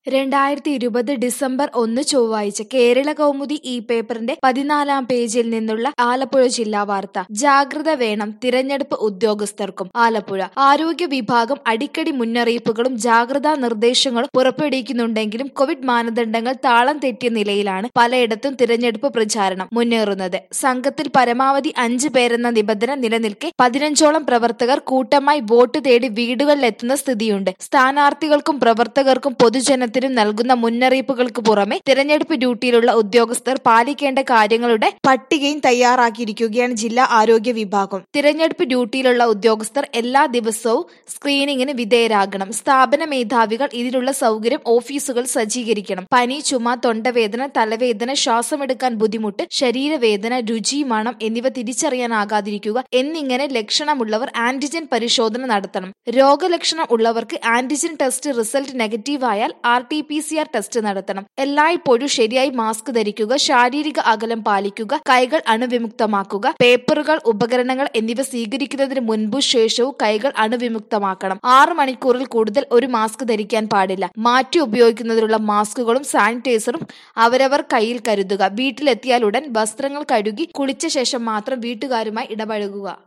രണ്ടായിരത്തി ഇരുപത് ഡിസംബർ ഒന്ന് ചൊവ്വാഴ്ച കേരള കൗമുദി ഈ പേപ്പറിന്റെ പതിനാലാം പേജിൽ നിന്നുള്ള ആലപ്പുഴ ജില്ലാ വാർത്ത ജാഗ്രത വേണം തിരഞ്ഞെടുപ്പ് ഉദ്യോഗസ്ഥർക്കും ആലപ്പുഴ ആരോഗ്യ വിഭാഗം അടിക്കടി മുന്നറിയിപ്പുകളും ജാഗ്രതാ നിർദ്ദേശങ്ങളും പുറപ്പെടുവിക്കുന്നുണ്ടെങ്കിലും കോവിഡ് മാനദണ്ഡങ്ങൾ താളം തെറ്റിയ നിലയിലാണ് പലയിടത്തും തിരഞ്ഞെടുപ്പ് പ്രചാരണം മുന്നേറുന്നത് സംഘത്തിൽ പരമാവധി അഞ്ച് പേരെന്ന നിബന്ധന നിലനിൽക്കെ പതിനഞ്ചോളം പ്രവർത്തകർ കൂട്ടമായി വോട്ട് തേടി വീടുകളിലെത്തുന്ന സ്ഥിതിയുണ്ട് സ്ഥാനാർത്ഥികൾക്കും പ്രവർത്തകർക്കും പൊതുജനത്തിനും നൽകുന്ന മുന്നറിയിപ്പുകൾക്ക് പുറമെ തിരഞ്ഞെടുപ്പ് ഡ്യൂട്ടിയിലുള്ള ഉദ്യോഗസ്ഥർ പാലിക്കേണ്ട കാര്യങ്ങളുടെ പട്ടികയും തയ്യാറാക്കിയിരിക്കുകയാണ് ജില്ലാ ആരോഗ്യ വിഭാഗം തിരഞ്ഞെടുപ്പ് ഡ്യൂട്ടിയിലുള്ള ഉദ്യോഗസ്ഥർ എല്ലാ ദിവസവും സ്ക്രീനിങ്ങിന് വിധേയരാകണം സ്ഥാപന മേധാവികൾ ഇതിനുള്ള സൗകര്യം ഓഫീസുകൾ സജ്ജീകരിക്കണം പനി ചുമ തൊണ്ടവേദന തലവേദന ശ്വാസമെടുക്കാൻ ബുദ്ധിമുട്ട് ശരീരവേദന രുചി മണം എന്നിവ തിരിച്ചറിയാനാകാതിരിക്കുക എന്നിങ്ങനെ ലക്ഷണമുള്ളവർ ആന്റിജൻ പരിശോധന നടത്തണം രോഗലക്ഷണം ഉള്ളവർക്ക് ആന്റിജൻ ടെസ്റ്റ് റിസൾട്ട് നെഗറ്റീവ് ആയാൽ R T P C R test നടത്തണം എല്ലായ്പ്പോഴും ശരിയായി മാസ്ക് ധരിക്കുക ശാരീരിക അകലം പാലിക്കുക കൈകൾ അണുവിമുക്തമാക്കുക പേപ്പറുകൾ ഉപകരണങ്ങൾ എന്നിവ സ്വീകരിക്കുന്നതിന് മുൻപും ശേഷവും കൈകൾ അണുവിമുക്തമാക്കണം ആറ് മണിക്കൂറിൽ കൂടുതൽ ഒരു മാസ്ക് ധരിക്കാൻ പാടില്ല മാറ്റി ഉപയോഗിക്കുന്നതിനുള്ള മാസ്കുകളും സാനിറ്റൈസറും അവരവർ കയ്യിൽ കരുതുക വീട്ടിലെത്തിയാലുടൻ വസ്ത്രങ്ങൾ കഴുകി കുളിച്ച ശേഷം മാത്രം വീട്ടുകാരുമായി ഇടപഴകുക